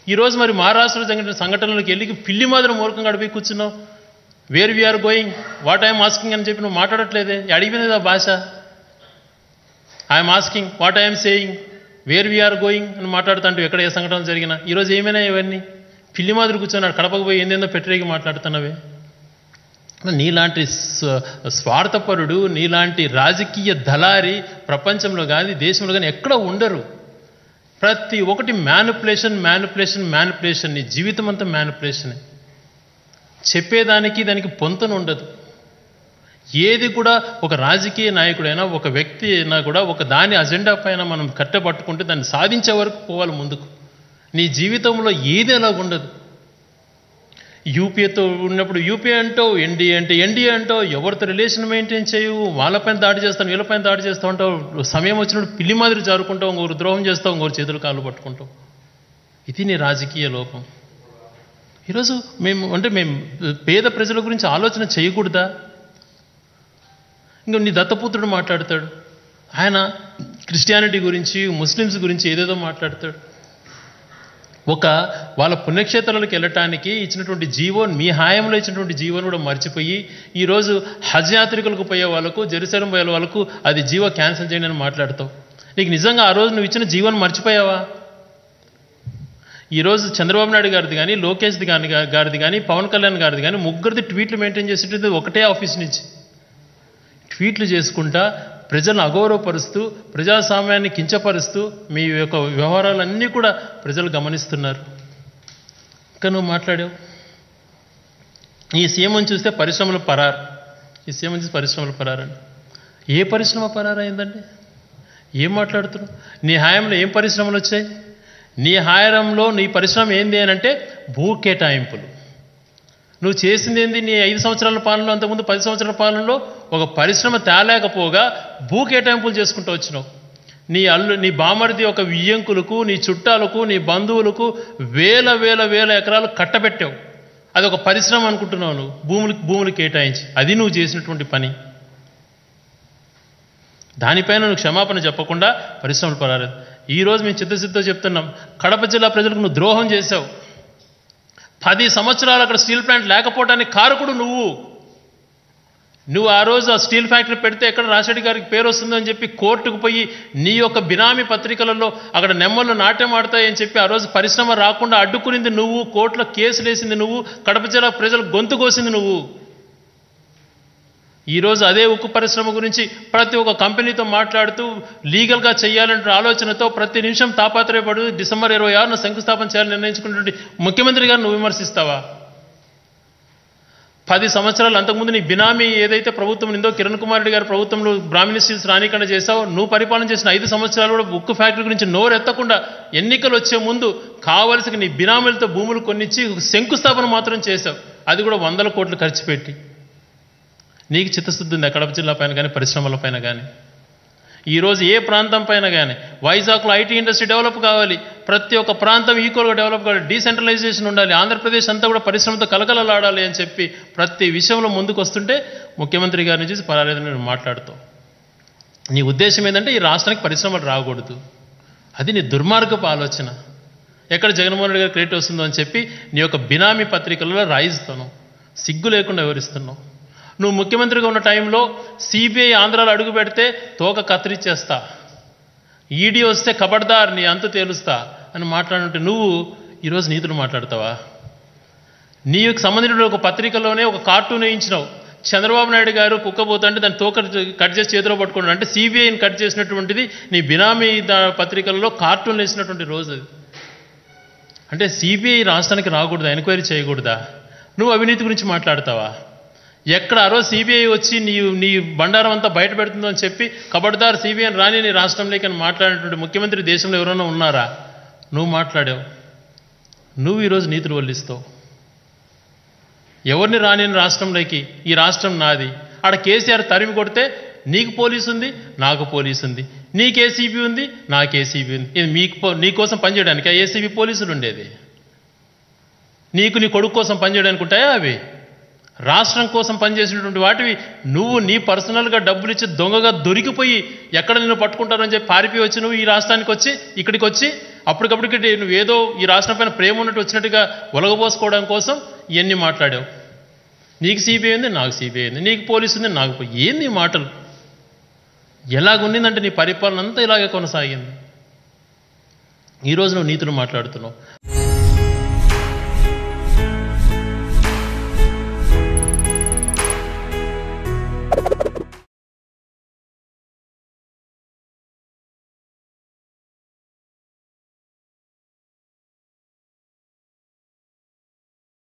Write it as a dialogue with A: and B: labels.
A: ఈరోజు మరి మహారాష్ట్రలో జరిగిన సంఘటనలకు వెళ్ళి పిల్లి మాదిరి మూర్ఖంగా అడిపి కూర్చున్నావు where we are going what I'm asking అని చెప్పి నువ్వు మాట్లాడట్లేదే అడిగిపోయింది ఆ భాష I'm asking what I'm saying where we are going అని మాట్లాడుతుంటే ఎక్కడ ఏ సంఘటనలు జరిగినా ఈరోజు ఏమైనా ఇవన్నీ పిల్లి మాదిరి కూర్చొని కడపకు పోయి ఏందేందో పెట్టరేగి మాట్లాడుతున్నవే నీలాంటి స్వ- స్వార్థపరుడు నీలాంటి రాజకీయ దళారి ప్రపంచంలో కానీ దేశంలో కానీ ఎక్కడ ఉండరు ప్రతి ఒక్కటి మ్యానిపులేషన్ మ్యానిపులేషన్ మ్యానిపులేషన్ నీ జీవితం అంతా మ్యానిపులేషనే చెప్పేదానికి దానికి పొంతన ఉండదు ఏది కూడా ఒక రాజకీయ నాయకుడైనా ఒక వ్యక్తి అయినా కూడా ఒక దాని అజెండా పైన మనం కట్టబట్టుకుంటే దాన్ని సాధించే వరకు పోవాలి ముందుకు నీ జీవితంలో ఏది అలా ఉండదు యూపీఏతో ఉన్నప్పుడు యూపీఏ అంటావు ఎన్డీఏ అంటే ఎన్డీఏ అంటావు ఎవరితో రిలేషన్ మెయింటైన్ చేయవు వాళ్ళపైన దాడి చేస్తాను వీళ్ళపైన దాడి చేస్తూ ఉంటావు సమయం వచ్చినప్పుడు పిల్లి మాదిరి జారుకుంటావు ఇంకొకరు ద్రోహం చేస్తావు ఇంకొకరు చేతులు కాళ్ళు పట్టుకుంటావు ఇది నీ రాజకీయ లోపం ఈరోజు మేము అంటే మేము పేద ప్రజల గురించి ఆలోచన చేయకూడదా ఇంకా నీ దత్తపుత్రుడు మాట్లాడతాడు ఆయన క్రిస్టియానిటీ గురించి ముస్లిమ్స్ గురించి ఏదేదో మాట్లాడతాడు ఒక వాళ్ళ పుణ్యక్షేత్రాలకు వెళ్ళటానికి ఇచ్చినటువంటి జీవోన్ మీ హాయంలో ఇచ్చినటువంటి జీవోని కూడా మర్చిపోయి ఈరోజు హజ్ యాత్రికులకు పోయే వాళ్ళకు జెరూసలేం పోయే వాళ్ళకు అది జీవో క్యాన్సిల్ చేయండి అని మాట్లాడతావు నీకు నిజంగా ఆ రోజు నువ్వు ఇచ్చిన జీవోని మర్చిపోయావా ఈరోజు చంద్రబాబు నాయుడు గారిది కానీ లోకేష్ది కానీ గారిది కానీ పవన్ కళ్యాణ్ గారిది కానీ ముగ్గురిది ట్వీట్లు మెయింటైన్ చేసేది ఒకటే ఆఫీస్ నుంచి ట్వీట్లు చేసుకుంటా ప్రజలను అగౌరవపరుస్తూ ప్రజాస్వామ్యాన్ని కించపరుస్తూ మీ యొక్క వ్యవహారాలన్నీ కూడా ప్రజలు గమనిస్తున్నారు ఇంకా నువ్వు మాట్లాడావు ఈ సీఎంని చూస్తే పరిశ్రమలు పరారు ఈ సీఎం చూసి పరిశ్రమలు పరారండి ఏ పరిశ్రమ పరారైందండి ఏం మాట్లాడుతున్నావు నీ హాయంలో ఏం పరిశ్రమలు వచ్చాయి నీ హాయంలో నీ పరిశ్రమ ఏంది అని అంటే భూ కేటాయింపులు నువ్వు చేసింది ఏంది నీ ఐదు సంవత్సరాల పాలనలో అంతకుముందు పది సంవత్సరాల పాలనలో ఒక పరిశ్రమ తేలేకపోగా భూ కేటాయింపులు చేసుకుంటూ వచ్చినావు నీ అల్లు నీ బామరిది ఒక వియ్యంకులకు నీ చుట్టాలకు నీ బంధువులకు వేల వేల వేల ఎకరాలు కట్టబెట్టావు అది ఒక పరిశ్రమ అనుకుంటున్నావు నువ్వు భూములు భూములు కేటాయించి అది నువ్వు చేసినటువంటి పని దానిపైన నువ్వు క్షమాపణ చెప్పకుండా పరిశ్రమలు పరాలేదు ఈరోజు మేము చిత్తశుద్ధితో చెప్తున్నాం కడప జిల్లా ప్రజలకు నువ్వు ద్రోహం చేశావు పది సంవత్సరాలు అక్కడ స్టీల్ ప్లాంట్ లేకపోవడానికి కారకుడు నువ్వు నువ్వు ఆ రోజు ఆ స్టీల్ ఫ్యాక్టరీ పెడితే ఎక్కడ రాజశేఖర్ గారికి పేరు వస్తుందని చెప్పి కోర్టుకు పోయి నీ యొక్క బినామీ పత్రికలలో అక్కడ నెమ్మలు నాట్యం ఆడతాయని చెప్పి ఆ రోజు పరిశ్రమ రాకుండా అడ్డుకునింది నువ్వు కోర్టులో కేసులు వేసింది నువ్వు కడప జిల్లా ప్రజలు గొంతు కోసింది నువ్వు ఈరోజు అదే ఉక్కు పరిశ్రమ గురించి ప్రతి ఒక్క కంపెనీతో మాట్లాడుతూ లీగల్గా చేయాలంటే ఆలోచనతో ప్రతి నిమిషం తాపాత్రయపడు డిసెంబర్ ఇరవై ఆరున శంకుస్థాపన చేయాలని నిర్ణయించుకున్నటువంటి ముఖ్యమంత్రి గారు నువ్వు విమర్శిస్తావా పది సంవత్సరాలు అంతకుముందు నీ బినామీ ఏదైతే ప్రభుత్వం ఉందో కిరణ్ కుమార్ రెడ్డి గారి ప్రభుత్వంలో బ్రాహ్మణ స్టీల్స్ రానికుండా చేసావు నువ్వు పరిపాలన చేసిన ఐదు సంవత్సరాలు కూడా ఉక్కు ఫ్యాక్టరీ గురించి నోరెత్తకుండా ఎన్నికలు వచ్చే ముందు కావలసిన నీ బినామీలతో భూములు కొన్నిచ్చి శంకుస్థాపన మాత్రం చేశావు అది కూడా వందల కోట్లు ఖర్చు పెట్టి నీకు చిత్తశుద్ధి ఉంది కడప జిల్లా పైన కానీ పరిశ్రమల పైన కానీ ఈరోజు ఏ ప్రాంతం పైన కానీ వైజాగ్లో ఐటీ ఇండస్ట్రీ డెవలప్ కావాలి ప్రతి ఒక్క ప్రాంతం ఈక్వల్గా డెవలప్ కావాలి డీసెంట్రలైజేషన్ ఉండాలి ఆంధ్రప్రదేశ్ అంతా కూడా పరిశ్రమతో కలకలలాడాలి అని చెప్పి ప్రతి విషయంలో ముందుకు వస్తుంటే ముఖ్యమంత్రి గారిని చూసి పర్వాలేదని నేను మాట్లాడుతావు నీ ఉద్దేశం ఏంటంటే ఈ రాష్ట్రానికి పరిశ్రమలు రాకూడదు అది నీ దుర్మార్గపు ఆలోచన ఎక్కడ జగన్మోహన్ రెడ్డి గారు క్రెడిట్ వస్తుందో అని చెప్పి నీ యొక్క బినామీ పత్రికలలో రాయిస్తాను సిగ్గు లేకుండా వివరిస్తున్నావు నువ్వు ముఖ్యమంత్రిగా ఉన్న టైంలో సిబిఐ ఆంధ్రాలో అడుగు పెడితే తోక కత్తిరిచ్చేస్తా ఈడీ వస్తే కబడ్దార్ నీ అంతు తేలుస్తా అని మాట్లాడుంటే నువ్వు ఈరోజు నీతులు మాట్లాడతావా నీకు సంబంధించిన ఒక పత్రికలోనే ఒక కార్టూన్ వేయించినావు చంద్రబాబు నాయుడు గారు కుక్కబోతుంటే దాన్ని తోక కట్ చేసి చేతిలో పట్టుకున్నాడు అంటే సిబిఐని కట్ చేసినటువంటిది నీ బినామీ దా- పత్రికలలో కార్టూన్ వేసినటువంటి రోజు అది అంటే సిబిఐ రాష్ట్రానికి రాకూడదా ఎంక్వైరీ చేయకూడదా నువ్వు అవినీతి గురించి మాట్లాడతావా ఎక్కడ ఆ రోజు సిబిఐ వచ్చి నీ నీ బండారం అంతా బయట పెడుతుందో అని చెప్పి కబడ్దార్ సిబిఐని రాని నీ రాష్ట్రంలోకి అని మాట్లాడినటువంటి ముఖ్యమంత్రి దేశంలో ఎవరైనా ఉన్నారా నువ్వు మాట్లాడావు నువ్వు ఈరోజు నీతులు వల్లిస్తావు ఎవరిని రాని రాష్ట్రంలోకి ఈ రాష్ట్రం నాది ఆడ కేసీఆర్ తరిమి కొడితే నీకు పోలీసు ఉంది నాకు పోలీసు ఉంది నీకు ఏసీబీ ఉంది నాకు ఏసీబీ ఉంది ఇది మీకు పో- నీ కోసం పనిచేయడానికి ఆ ఏసీబీ పోలీసులు ఉండేది నీకు నీ కొడుకు కోసం పనిచేయడానికి ఉంటాయా అవి రాష్ట్రం కోసం పనిచేసినటువంటి వాటివి నువ్వు నీ పర్సనల్గా డబ్బులు ఇచ్చి దొంగగా దొరికిపోయి ఎక్కడ నిన్ను పట్టుకుంటారని చెప్పి పారిపోయి వచ్చి నువ్వు ఈ రాష్ట్రానికి వచ్చి ఇక్కడికి వచ్చి అప్పటికప్పటికి నువ్వు ఏదో ఈ రాష్ట్రం పైన ప్రేమ ఉన్నట్టు వచ్చినట్టుగా ఒలగబోసుకోవడం కోసం ఇవన్నీ మాట్లాడావు నీకు సిబిఐ ఉంది నాకు సిబిఐ ఉంది నీకు పోలీసు ఉంది నాకు పో- ఏంది ఈ మాటలు ఎలాగుండిందంటే నీ పరిపాలన అంతా ఇలాగే కొనసాగింది ఈరోజు నువ్వు నీతులు మాట్లాడుతున్నావు